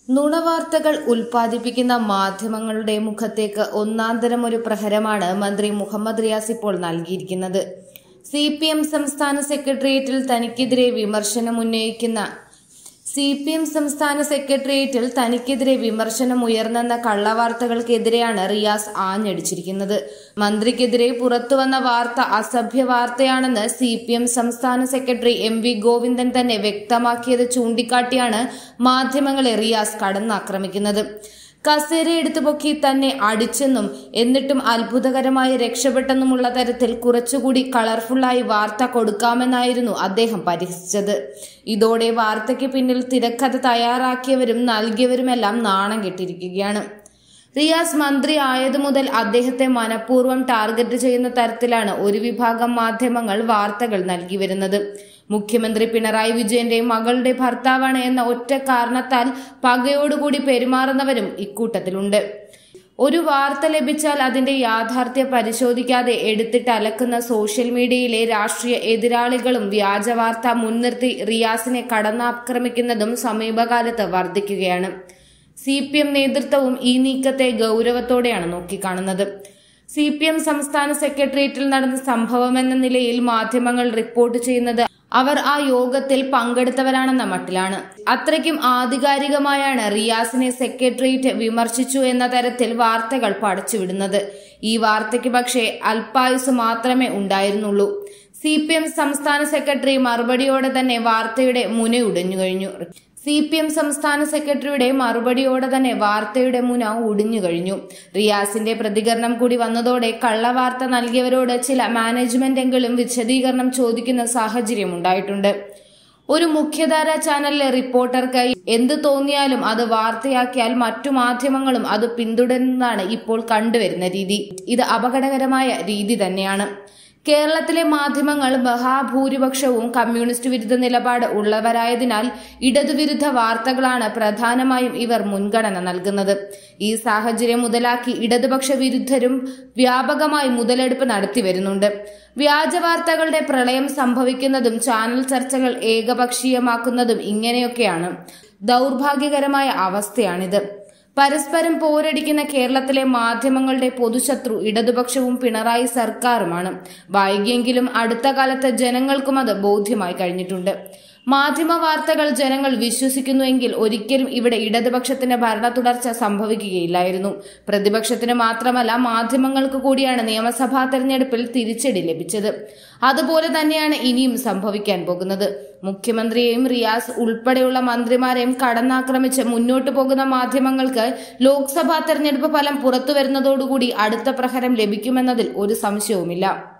നുണവാർത്തകൾ ഉൽപ്പാദിപ്പിക്കുന്ന മാധ്യമങ്ങളുടെ മുഖത്തേക്ക് ഒന്നാന്തരം ഒരു പ്രഹരമാണ് മന്ത്രി മുഹമ്മദ് റിയാസ് ഇപ്പോൾ നൽകിയിരിക്കുന്നത് സി പി എം സംസ്ഥാന സെക്രട്ടേറിയറ്റിൽ തനിക്കെതിരെ വിമർശനം ഉന്നയിക്കുന്ന സി പി എം സംസ്ഥാന സെക്രട്ടേറിയറ്റിൽ തനിക്കെതിരെ വിമർശനം ഉയർന്നെന്ന കള്ളവാർത്തകൾക്കെതിരെയാണ് റിയാസ് ആഞ്ഞടിച്ചിരിക്കുന്നത് മന്ത്രിക്കെതിരെ പുറത്തുവന്ന വാർത്ത അസഭ്യ വാർത്തയാണെന്ന് സി പി എം സംസ്ഥാന സെക്രട്ടറി എം വി ഗോവിന്ദൻ തന്നെ വ്യക്തമാക്കിയത് ചൂണ്ടിക്കാട്ടിയാണ് മാധ്യമങ്ങളെ റിയാസ് കടന്നാക്രമിക്കുന്നത് കസേര എടുത്തു പൊക്കി തന്നെ അടിച്ചെന്നും എന്നിട്ടും അത്ഭുതകരമായി രക്ഷപ്പെട്ടെന്നുമുള്ള തരത്തിൽ കുറച്ചുകൂടി കളർഫുള്ളായി വാർത്ത കൊടുക്കാമെന്നായിരുന്നു അദ്ദേഹം പരിഹസിച്ചത് ഇതോടെ വാർത്തയ്ക്ക് പിന്നിൽ തിരക്കഥ തയ്യാറാക്കിയവരും നൽകിയവരുമെല്ലാം നാണം കെട്ടിരിക്കുകയാണ് റിയാസ് മന്ത്രി ആയതു മുതൽ അദ്ദേഹത്തെ മനഃപൂർവ്വം ടാർഗറ്റ് ചെയ്യുന്ന തരത്തിലാണ് ഒരു വിഭാഗം മാധ്യമങ്ങൾ വാർത്തകൾ നൽകി വരുന്നത് മുഖ്യമന്ത്രി പിണറായി വിജയന്റെ മകളുടെ ഭർത്താവാണ് എന്ന ഒറ്റ കാരണത്താൽ പകയോടുകൂടി പെരുമാറുന്നവരും ഇക്കൂട്ടത്തിലുണ്ട് ഒരു വാർത്ത ലഭിച്ചാൽ അതിന്റെ യാഥാർത്ഥ്യം പരിശോധിക്കാതെ എടുത്തിട്ട് അലക്കുന്ന സോഷ്യൽ മീഡിയയിലെ രാഷ്ട്രീയ എതിരാളികളും വ്യാജ വാർത്ത മുൻനിർത്തി റിയാസിനെ കടന്നാക്രമിക്കുന്നതും സമീപകാലത്ത് വർദ്ധിക്കുകയാണ് സി പി എം നേതൃത്വവും ഈ നീക്കത്തെ ഗൗരവത്തോടെയാണ് നോക്കിക്കാണുന്നത് സി പി എം സംസ്ഥാന സെക്രട്ടേറിയറ്റിൽ നടന്ന സംഭവമെന്ന നിലയിൽ മാധ്യമങ്ങൾ റിപ്പോർട്ട് ചെയ്യുന്നത് അവർ ആ യോഗത്തിൽ പങ്കെടുത്തവരാണെന്ന മട്ടിലാണ് അത്രയ്ക്കും ആധികാരികമായാണ് റിയാസിനെ സെക്രട്ടേറിയറ്റ് വിമർശിച്ചു എന്ന തരത്തിൽ വാർത്തകൾ പടച്ചുവിടുന്നത് ഈ വാർത്തയ്ക്ക് പക്ഷേ അല്പായുസ് മാത്രമേ ഉണ്ടായിരുന്നുള്ളൂ സി പി എം സംസ്ഥാന സെക്രട്ടറി മറുപടിയോടെ തന്നെ വാർത്തയുടെ മുനയുടഞ്ഞു കഴിഞ്ഞു സി പി എം സംസ്ഥാന സെക്രട്ടറിയുടെ മറുപടിയോടെ തന്നെ വാർത്തയുടെ മുന ഒടിഞ്ഞു കഴിഞ്ഞു റിയാസിന്റെ പ്രതികരണം കൂടി വന്നതോടെ കള്ളവാർത്ത നൽകിയവരോട് ചില മാനേജ്മെന്റെങ്കിലും വിശദീകരണം ചോദിക്കുന്ന സാഹചര്യം ഉണ്ടായിട്ടുണ്ട് ഒരു മുഖ്യധാര ചാനലിലെ റിപ്പോർട്ടർക്ക് എന്ത് തോന്നിയാലും അത് വാർത്തയാക്കിയാൽ മറ്റു മാധ്യമങ്ങളും അത് പിന്തുടരുന്നതാണ് ഇപ്പോൾ കണ്ടുവരുന്ന രീതി ഇത് അപകടകരമായ രീതി തന്നെയാണ് കേരളത്തിലെ മാധ്യമങ്ങൾ മഹാഭൂരിപക്ഷവും കമ്മ്യൂണിസ്റ്റ് വിരുദ്ധ നിലപാട് ഉള്ളവരായതിനാൽ ഇടതുവിരുദ്ധ വാർത്തകളാണ് പ്രധാനമായും ഇവർ മുൻഗണന നൽകുന്നത് ഈ സാഹചര്യം മുതലാക്കി ഇടതുപക്ഷ വിരുദ്ധരും വ്യാപകമായി മുതലെടുപ്പ് നടത്തി വരുന്നുണ്ട് വ്യാജ വാർത്തകളുടെ പ്രളയം സംഭവിക്കുന്നതും ചാനൽ ചർച്ചകൾ ഏകപക്ഷീയമാക്കുന്നതും ഇങ്ങനെയൊക്കെയാണ് ദൗർഭാഗ്യകരമായ അവസ്ഥയാണിത് പരസ്പരം പോരടിക്കുന്ന കേരളത്തിലെ മാധ്യമങ്ങളുടെ പൊതുശത്രു ഇടതുപക്ഷവും പിണറായി സർക്കാരുമാണ് വൈകിയെങ്കിലും അടുത്ത കാലത്ത് ജനങ്ങൾക്കും അത് ബോധ്യമായി കഴിഞ്ഞിട്ടുണ്ട് മാധ്യമ വാർത്തകൾ ജനങ്ങൾ വിശ്വസിക്കുന്നുവെങ്കിൽ ഒരിക്കലും ഇവിടെ ഇടതുപക്ഷത്തിന്റെ ഭരണ തുടർച്ച സംഭവിക്കുകയില്ലായിരുന്നു പ്രതിപക്ഷത്തിന് മാത്രമല്ല മാധ്യമങ്ങൾക്ക് കൂടിയാണ് നിയമസഭാ തെരഞ്ഞെടുപ്പിൽ തിരിച്ചടി ലഭിച്ചത് അതുപോലെ തന്നെയാണ് ഇനിയും സംഭവിക്കാൻ പോകുന്നത് മുഖ്യമന്ത്രിയെയും റിയാസ് ഉൾപ്പെടെയുള്ള മന്ത്രിമാരെയും കടന്നാക്രമിച്ച് മുന്നോട്ടു പോകുന്ന മാധ്യമങ്ങൾക്ക് ലോക്സഭാ തെരഞ്ഞെടുപ്പ് ഫലം പുറത്തുവരുന്നതോടുകൂടി അടുത്ത പ്രഹരം ലഭിക്കുമെന്നതിൽ ഒരു സംശയവുമില്ല